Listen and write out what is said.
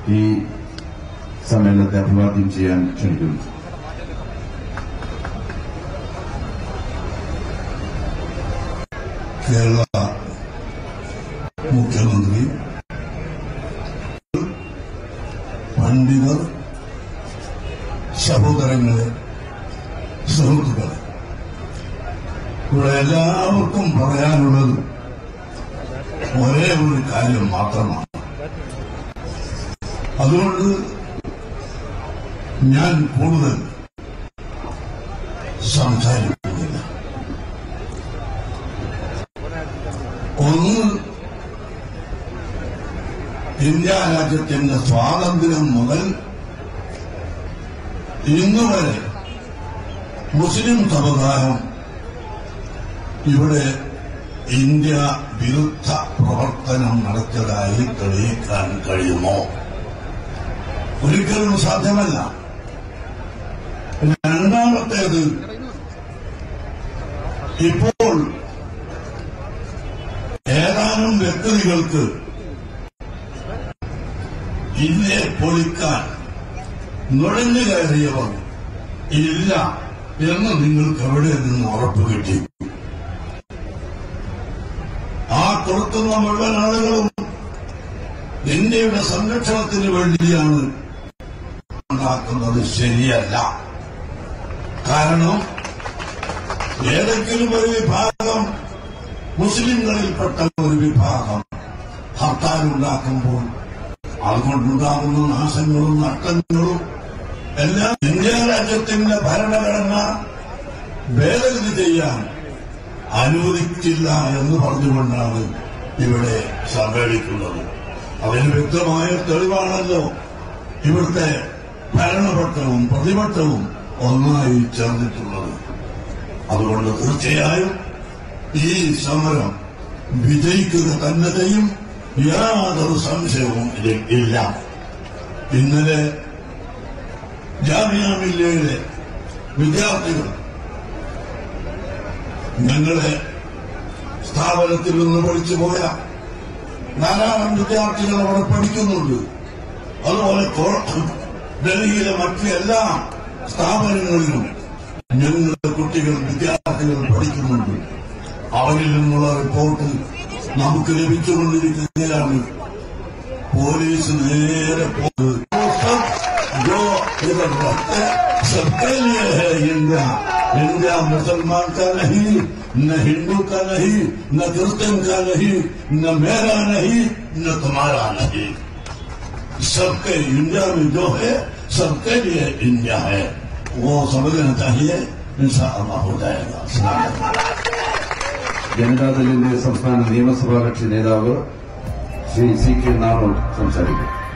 ഈ സമ്മേളനത്തെ അഭിവാദ്യം ചെയ്യാൻ ക്ഷണിക്കുന്നു കേരള മുഖ്യമന്ത്രി പണ്ഡിതർ സഹോദരങ്ങളെ സുഹൃത്തുക്കളെ ഇവിടെ എല്ലാവർക്കും പറയാനുള്ളത് ഒരേ ഒരു കാര്യം മാത്രമാണ് അതുകൊണ്ട് ഞാൻ കൂടുതൽ സംസാരിക്കുന്നില്ല ഒന്ന് ഇന്ത്യ രാജ്യത്തിന്റെ സ്വാതന്ത്ര്യം മുതൽ ഇന്ന് വരെ മുസ്ലിം സമുദായം ഇവിടെ ഇന്ത്യ വിരുദ്ധ പ്രവർത്തനം നടത്തിയതായി തെളിയിക്കാൻ കഴിയുമോ ഒരിക്കലും സാധ്യമല്ല രണ്ടാമത്തേത് ഇപ്പോൾ ഏതാനും വ്യക്തികൾക്ക് ഇന്ത്യയെ പൊളിക്കാൻ നുഴഞ്ഞു കയറിയവർ ഇല്ല എന്ന് നിങ്ങൾക്ക് എവിടെ നിന്ന് ഉറപ്പ് കിട്ടി ആ കൊടുക്കുന്ന മുഴുവൻ ആളുകളും ഇന്ത്യയുടെ സംരക്ഷണത്തിന് വേണ്ടിയാണ് ഉണ്ടാക്കുന്നത് ശരിയല്ല കാരണം ഏതെങ്കിലും ഒരു വിഭാഗം മുസ്ലിങ്ങളിൽപ്പെട്ട ഒരു വിഭാഗം ഹർത്താൽ ഉണ്ടാക്കുമ്പോൾ അതുകൊണ്ടുണ്ടാകുന്ന നാശങ്ങളും നഷ്ടങ്ങളും എല്ലാം ഇന്ത്യ രാജ്യത്തിന്റെ ഭരണഘടന ഭേദഗതി ചെയ്യാൻ അനുവദിക്കില്ല എന്ന് പറഞ്ഞുകൊണ്ടാണ് ഇവിടെ സമ്മേളിക്കുന്നത് അതിന് വ്യക്തമായ തെളിവാണല്ലോ ഇവിടുത്തെ ഭരണപക്ഷവും പ്രതിപക്ഷവും ഒന്നായി ചേർന്നിട്ടുള്ളത് അതുകൊണ്ട് തീർച്ചയായും ഈ സമരം വിജയിക്കുക തന്നെ ചെയ്യും യാതൊരു സംശയവും ഇതിൽ ഇല്ല ഇന്നലെ ജാമ്യ മില്ലയിലെ വിദ്യാർത്ഥികൾ ഞങ്ങളെ സ്ഥാപനത്തിൽ നിന്ന് പഠിച്ചു പോയ ധാരാളം വിദ്യാർത്ഥികൾ അവിടെ പഠിക്കുന്നുണ്ട് അതുപോലെ കോ- ഡൽഹിയിലെ മറ്റ് എല്ലാ സ്ഥാപനങ്ങളിലും ഞങ്ങളുടെ കുട്ടികൾ വിദ്യാർത്ഥികൾ പഠിക്കുന്നുണ്ട് അവരിൽ നിന്നുള്ള റിപ്പോർട്ട് നമുക്ക് ലഭിച്ചുകൊണ്ടിരിക്കുകയാണ് പോലീസ് നേരെ പോകുന്നത് जो इधर रहते सबके लिए है इंडिया इंडिया मुसलमान का नहीं न हिंदू का नहीं न क्रिश्चियन का नहीं न मेरा नहीं न तुम्हारा नहीं सबके इंडिया में जो है सबके लिए इंडिया है वो समझना चाहिए इंशाअल्लाह हो जाएगा अस्सलाम वालेकुम। ജനതാദളിന്റെ സംസ്ഥാന നിയമസഭാ കക്ഷി നേതാവ് ശ്രീ സി കെ നാറോഡ് സംസാരിക്കും